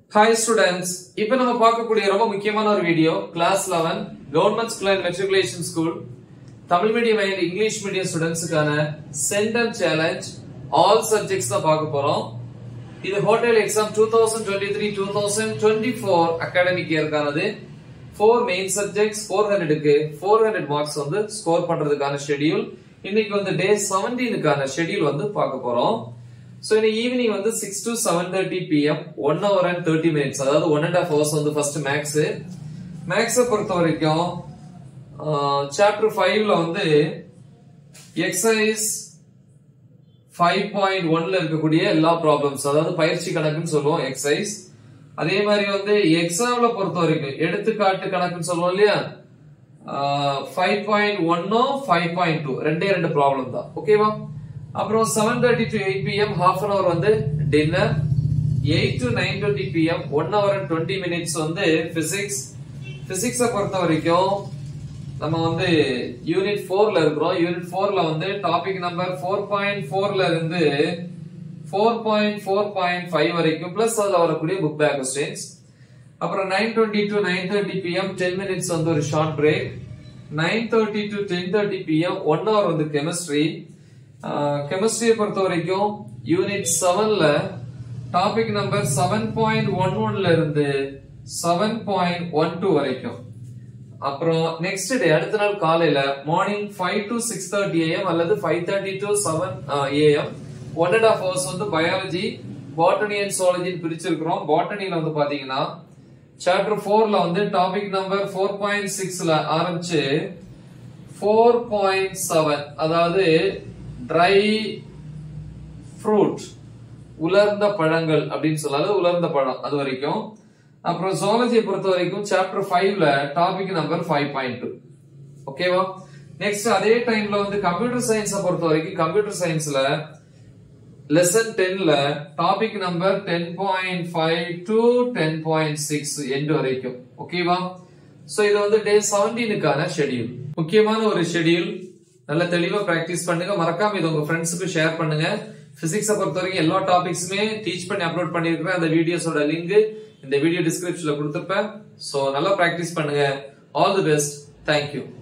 hi students இப்போ நம்ம பார்க்கக்கூடிய ரொம்ப முக்கியமான ஒரு video class 11 government school and matriculation school Tamil medium and English medium ஸ்டூடெண்ட்ஸுக்கான சென்டம் சேலஞ்ச் ஆல் சப்ஜெக்ட்ஸ் தான் பார்க்க போறோம் இது ஹோட்டல் exam two thousand twenty three two thousand twenty four academic இயர்க்கானது ஃபோர் மெயின் சப்ஜெக்ட்ஸ் ஃபோர் ஹண்ட்ரடுக்கு ஃபோர் ஹண்ட்ரட் மார்க்ஸ் வந்து score பண்றதுக்கான ஷெட்யூல் இன்னைக்கு வந்து டே செவன்டீனுக்கான ஷெட்யூல் வந்து பார்க்க போறோம் சோ இன்னைக்கு ஈவினிங் வந்து six to seven thirty PM one hour and thirty minutes அதாவது ஒன் அண்ட் ஹாஃப் ஹவர்ஸ் வந்து ஃபர்ஸ்ட் மேக்ஸ் மேக்ஸை பொறுத்த வரைக்கும் சாப்டர் ஃபைவ்ல வந்து எக்ஸசைஸ் ஃபைவ் பாயிண்ட் ஒன்ல இருக்கக்கூடிய எல்லா ப்ராப்ளம்ஸ் அதாவது பயிற்சி கணக்குன்னு சொல்லுவோம் எக்ஸசைஸ் அதே மாதிரி வந்து எக்ஸாம்ல பொறுத்த வரைக்கும் எடுத்துக்காட்டு கணக்குன்னு சொல்லுவோம் இல்லையா ஃபைவ் பாயிண்ட் ஒன்னோ ஃபைவ் பாயிண்ட் டூ ரெண்டே ரெண்டு ப்ராப்ளம் தான் ஓகேவா அப்புறம் seven thirty to eight PM half an hour வந்து dinner eight to nine twenty PM one hour and twenty minutes வந்து பிசிக்ஸ் பிசிக்ஸை பொறுத்த வரைக்கும் நம்ம வந்து யூனிட் ஃபோர்ல இருக்கிறோம் யூனிட் ஃபோர்ல வந்து டாபிக் நம்பர் ஃபோர் பாயிண்ட் ஃபோர்ல இருந்து four point four point five வரைக்கும் பிளஸ் அதுல வரக்கூடிய புக் பேக் கொஸ்டின்ஸ் அப்புறம் nine twenty to nine thirty PM ten minutes வந்து ஒரு short break nine thirty to ten thirty PM one hour வந்து chemistry கெமிஸ்ட்ரியை பொறுத்த வரைக்கும் யூனிட் செவன்ல topic number seven point one ஒன்ல இருந்து செவன் பாயிண்ட் ஒன் டூ வரைக்கும் அப்புறம் நெக்ஸ்ட் டே அடுத்த நாள் காலையில morning five to six thirty AM அல்லது five thirty to seven AM one and half hours வந்து பயாலஜி பாட்டனி அண்ட் சோலஜின்னு பிரிச்சிருக்கிறோம் பாட்டனில வந்து பாத்தீங்கன்னா சாப்டர் ஃபோர்ல வந்து டாபிக் நம்பர் ஃபோர் பாயிண்ட் சிக்ஸ்ல ஆரம்பிச்சு ஃபோர் பாயிண்ட் செவன் அதாவது ட்ரை ஃப்ரூட் உலர்ந்த பழங்கள் அப்படின்னு சொல்லாது உலர்ந்த பழம் அது வரைக்கும் அப்புறம் ஜுவாலஜியை பொறுத்த வரைக்கும் சாப்டர் ஃபைவ்ல topic number five point two ஓகேவா நெக்ஸ்ட் அதே டைம்ல வந்து கம்ப்யூட்டர் சயின்ஸை பொறுத்த வரைக்கும் கம்ப்யூட்டர் சயின்ஸ்ல லெசன் டென்ல topic number ten point five to ten point six end வரைக்கும் ஓகேவா சோ இது வந்து டே செவன்டீனுக்கான ஷெடியூல் முக்கியமான ஒரு ஷெடியூல் நல்ல தெளிவா பிராக்டிஸ் பண்ணுங்க மறக்காம இது உங்க ஃப்ரெண்ட்ஸுக்கு ஷேர் பண்ணுங்க பிசிக்ஸை பொறுத்த வரைக்கும் எல்லா டாபிக்ஸுமே டீச் பண்ணி அப்லோட் பண்ணிருக்கிறேன் அந்த வீடியோஸோட லிங்க் இந்த வீடியோ டிஸ்கிரிப்ஷன்ல கொடுத்துருப்பேன் சோ நல்லா பிராக்டிஸ் பண்ணுங்க ஆல் தி பெஸ்ட் தேங்க்யூ